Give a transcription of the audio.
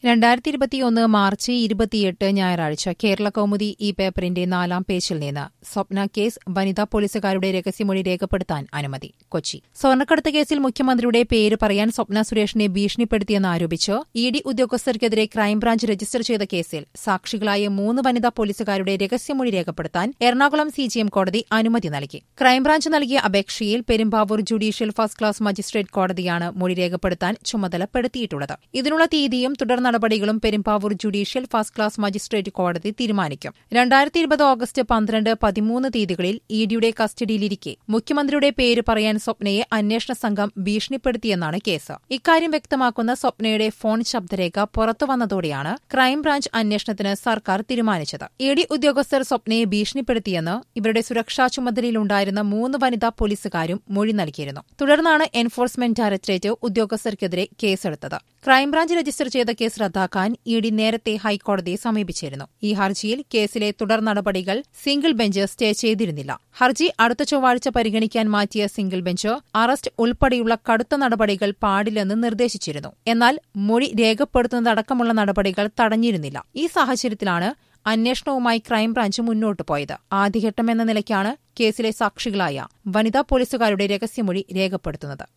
രണ്ടായിരത്തി ഇരുപത്തിയൊന്ന് മാർച്ച് ഇരുപത്തിയെട്ട് ഞായറാഴ്ച കേരള കൗമുദി ഈ പേപ്പറിന്റെ നാലാം പേജിൽ നിന്ന് സ്വപ്ന കേസ് വനിതാ പോലീസുകാരുടെ രഹസ്യമൊഴി രേഖപ്പെടുത്താൻ അനുമതി കൊച്ചി സ്വർണ്ണക്കടത്ത് കേസിൽ മുഖ്യമന്ത്രിയുടെ പേര് പറയാൻ സ്വപ്ന സുരേഷിനെ ഭീഷണിപ്പെടുത്തിയെന്ന് ആരോപിച്ച് ഇ ഡി ഉദ്യോഗസ്ഥർക്കെതിരെ ക്രൈംബ്രാഞ്ച് രജിസ്റ്റർ ചെയ്ത കേസിൽ സാക്ഷികളായ മൂന്ന് വനിതാ പോലീസുകാരുടെ രഹസ്യമൊഴി രേഖപ്പെടുത്താൻ എറണാകുളം സിജിഎം കോടതി അനുമതി നൽകി ക്രൈംബ്രാഞ്ച് നൽകിയ അപേക്ഷയിൽ Perumbavoor judicial first class magistrate കോടതിയാണ് മൊഴി രേഖപ്പെടുത്താൻ ചുമതലപ്പെടുത്തിയിട്ടുള്ളത് ഇതിനുള്ള തീയതിയും തുടർ നടപടികളും Perumbavoor judicial first class magistrate കോടതി തീരുമാനിക്കും രണ്ടായിരത്തി ഇരുപത് ഓഗസ്റ്റ് പന്ത്രണ്ട് പതിമൂന്ന് തീയതികളിൽ ഇ ഡിയുടെ കസ്റ്റഡിയിലിരിക്കെ മുഖ്യമന്ത്രിയുടെ പേര് പറയാൻ സ്വപ്നയെ അന്വേഷണ സംഘം ഭീഷണിപ്പെടുത്തിയെന്നാണ് കേസ് ഇക്കാര്യം വ്യക്തമാക്കുന്ന സ്വപ്നയുടെ ഫോൺ ശബ്ദരേഖ പുറത്തുവന്നതോടെയാണ് ക്രൈംബ്രാഞ്ച് അന്വേഷണത്തിന് സർക്കാർ തീരുമാനിച്ചത് ഇ ഡി ഉദ്യോഗസ്ഥർ സ്വപ്നയെ ഭീഷണിപ്പെടുത്തിയെന്ന് ഇവരുടെ സുരക്ഷാ ചുമതലയിലുണ്ടായിരുന്ന മൂന്ന് വനിതാ പോലീസുകാരും മൊഴി നൽകിയിരുന്നു തുടർന്നാണ് എൻഫോഴ്സ്മെന്റ് ഡയറക്ടറേറ്റ് ഉദ്യോഗസ്ഥർക്കെതിരെ കേസെടുത്തത് ക്രൈംബ്രാഞ്ച് രജിസ്റ്റർ ചെയ്ത കേസ് റദ്ദാക്കാൻ ഇ ഡി നേരത്തെ ഹൈക്കോടതിയെ സമീപിച്ചിരുന്നു ഈ ഹർജിയിൽ കേസിലെ തുടർ നടപടികൾ സിംഗിൾ ബെഞ്ച് സ്റ്റേ ചെയ്തിരുന്നില്ല ഹർജി അടുത്ത ചൊവ്വാഴ്ച പരിഗണിക്കാൻ മാറ്റിയ സിംഗിൾ ബെഞ്ച് അറസ്റ്റ് ഉൾപ്പെടെയുള്ള കടുത്ത നടപടികൾ പാടില്ലെന്ന് നിർദ്ദേശിച്ചിരുന്നു എന്നാൽ മൊഴി രേഖപ്പെടുത്തുന്നതടക്കമുള്ള നടപടികൾ തടഞ്ഞിരുന്നില്ല ഈ സാഹചര്യത്തിലാണ് അന്വേഷണവുമായി ക്രൈംബ്രാഞ്ച് മുന്നോട്ടു പോയത് ആദ്യഘട്ടമെന്ന നിലയ്ക്കാണ് കേസിലെ സാക്ഷികളായ വനിതാ പോലീസുകാരുടെ രഹസ്യമൊഴി രേഖപ്പെടുത്തുന്നത്